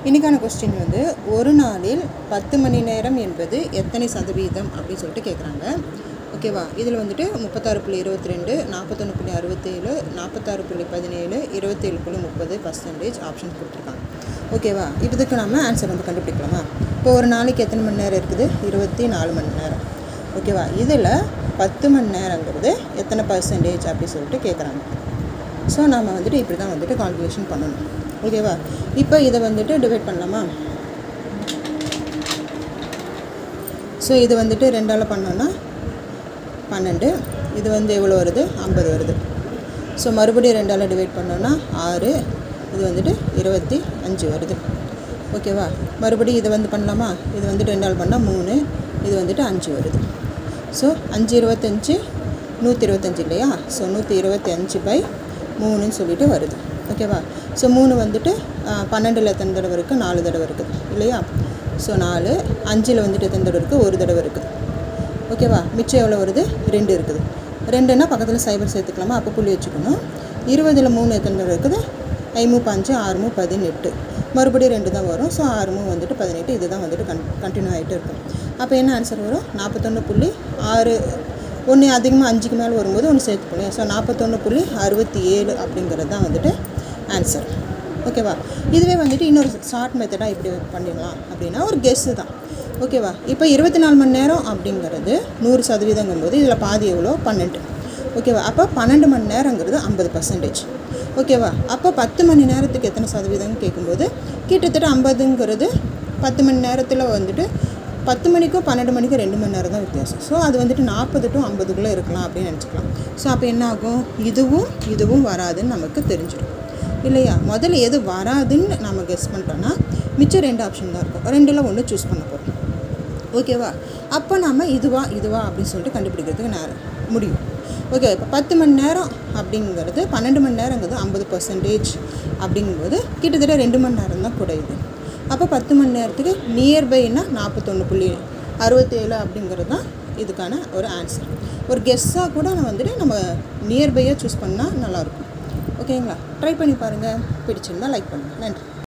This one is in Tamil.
இன்றைக்கான கொஸ்டின் வந்து ஒரு நாளில் பத்து மணி நேரம் என்பது எத்தனை சதவீதம் அப்படின்னு சொல்லிட்டு கேட்குறாங்க ஓகேவா இதில் வந்துட்டு முப்பத்தாறு புள்ளி இருபத்தி ரெண்டு நாற்பத்தொன்று புள்ளி அறுபத்தேழு நாற்பத்தாறு புள்ளி பதினேழு இருபத்தேழு புள்ளி முப்பது பர்சன்டேஜ் ஆப்ஷன் கொடுத்துருக்காங்க ஓகேவா இதுக்கு நம்ம ஆன்சர் வந்து கண்டுபிடிக்கலாமா இப்போ ஒரு நாளைக்கு எத்தனை மணி நேரம் இருக்குது இருபத்தி நாலு மணி நேரம் ஓகேவா இதில் பத்து மணி நேரங்கிறது எத்தனை பர்சன்டேஜ் அப்படி சொல்லிட்டு கேட்குறாங்க ஸோ நம்ம வந்துட்டு இப்படி தான் வந்துட்டு கால்குலேஷன் பண்ணணும் ஓகேவா இப்போ இதை வந்துட்டு டிவைட் பண்ணலாமா ஸோ இது வந்துட்டு ரெண்டால் பண்ணோன்னா பன்னெண்டு இது வந்து எவ்வளோ வருது ஐம்பது வருது ஸோ மறுபடியும் ரெண்டால் டிவைட் பண்ணோன்னா ஆறு இது வந்துட்டு இருபத்தி அஞ்சு வருது ஓகேவா மறுபடியும் இதை வந்து பண்ணலாமா இது வந்துட்டு ரெண்டால் பண்ணால் மூணு இது வந்துட்டு அஞ்சு வருது ஸோ அஞ்சு இருபத்தஞ்சி நூற்றி இருபத்தஞ்சி இல்லையா ஸோ நூற்றி இருபத்தி அஞ்சு பை மூணுன்னு சொல்லிட்டு வருது ஓகேவா ஸோ மூணு வந்துட்டு பன்னெண்டில் எத்தனை தடவை இருக்குது நாலு தடவை இருக்குது இல்லையா ஸோ நாலு அஞ்சில் வந்துட்டு எத்தனை தடவை இருக்குது ஒரு தடவை இருக்குது ஓகேவா மிச்சம் எவ்வளோ வருது ரெண்டு இருக்குது ரெண்டுன்னா பக்கத்தில் சைபர் சேர்த்துக்கலாமா அப்போ புள்ளி வச்சுக்கணும் இருபதில் மூணு எத்தனை தடவை இருக்குது ஐமூ பஞ்சு ஆறுமூ பதினெட்டு மறுபடியும் ரெண்டு தான் வரும் ஸோ ஆறுமூ வந்துட்டு பதினெட்டு இது தான் வந்துட்டு கன் கண்டினியூ ஆகிட்டு இருக்கும் அப்போ என்ன ஆன்சர் வரும் நாற்பத்தொன்று புள்ளி ஆறு ஒன்று அதிகமாக அஞ்சுக்கு மேலே வரும்போது ஒன்று சேர்த்து போடுங்க ஸோ நாற்பத்தொன்று புள்ளி அறுபத்தி ஏழு அப்படிங்கிறது தான் வந்துட்டு ஆன்சர் ஓகேவா இதுவே வந்துட்டு இன்னொரு ஷார்ட் மெத்தடாக இப்படி பண்ணிடலாம் அப்படின்னா ஒரு கெஸ்ஸு தான் ஓகேவா இப்போ இருபத்தி நாலு மணி நேரம் அப்படிங்கிறது நூறு சதவீதங்கும் போது இதில் பாதி எவ்வளோ பன்னெண்டு ஓகேவா அப்போ பன்னெண்டு மணி நேரங்கிறது ஐம்பது பர்சன்டேஜ் ஓகேவா அப்போ பத்து மணி நேரத்துக்கு எத்தனை சதவீதம்னு கேட்கும்போது கிட்டத்தட்ட ஐம்பதுங்கிறது பத்து மணி நேரத்தில் வந்துட்டு பத்து மணிக்கும் பன்னெண்டு மணிக்கும் ரெண்டு மணி நேரம் தான் வித்தியாசம் ஸோ அது வந்துட்டு நாற்பது டு ஐம்பதுக்குள்ளே இருக்கலாம் அப்படின்னு நினச்சிக்கலாம் ஸோ அப்போ என்ன ஆகும் இதுவும் இதுவும் வராதுன்னு நமக்கு தெரிஞ்சிடும் இல்லையா முதல்ல எது வராதுன்னு நம்ம கெஸ் பண்ணிட்டோன்னா மிச்சம் ரெண்டு ஆப்ஷன் தான் இருக்கும் ரெண்டில் ஒன்று சூஸ் பண்ண போகிறோம் ஓகேவா அப்போ நம்ம இதுவா இதுவா அப்படின்னு சொல்லிட்டு கண்டுபிடிக்கிறதுக்கு நேரம் முடியும் ஓகே இப்போ பத்து மணி நேரம் அப்படிங்கிறது பன்னெண்டு மணி நேரங்கிறது ஐம்பது பர்சன்டேஜ் அப்படிங்கும்போது கிட்டத்தட்ட ரெண்டு மணி நேரம் தான் குறையுது அப்போ பத்து மணி நேரத்துக்கு நியர்பைனா நாற்பத்தொன்று புள்ளி அறுபத்தேழு அப்படிங்கிறது தான் இதுக்கான ஒரு ஆன்சர் ஒரு கெஸ்ஸாக கூட நான் வந்துட்டு நம்ம நியர்பையாக சூஸ் பண்ணால் நல்லாயிருக்கும் ஓகேங்களா ட்ரை பண்ணி பாருங்கள் பிடிச்சிருந்தா லைக் பண்ணுங்கள் நன்றி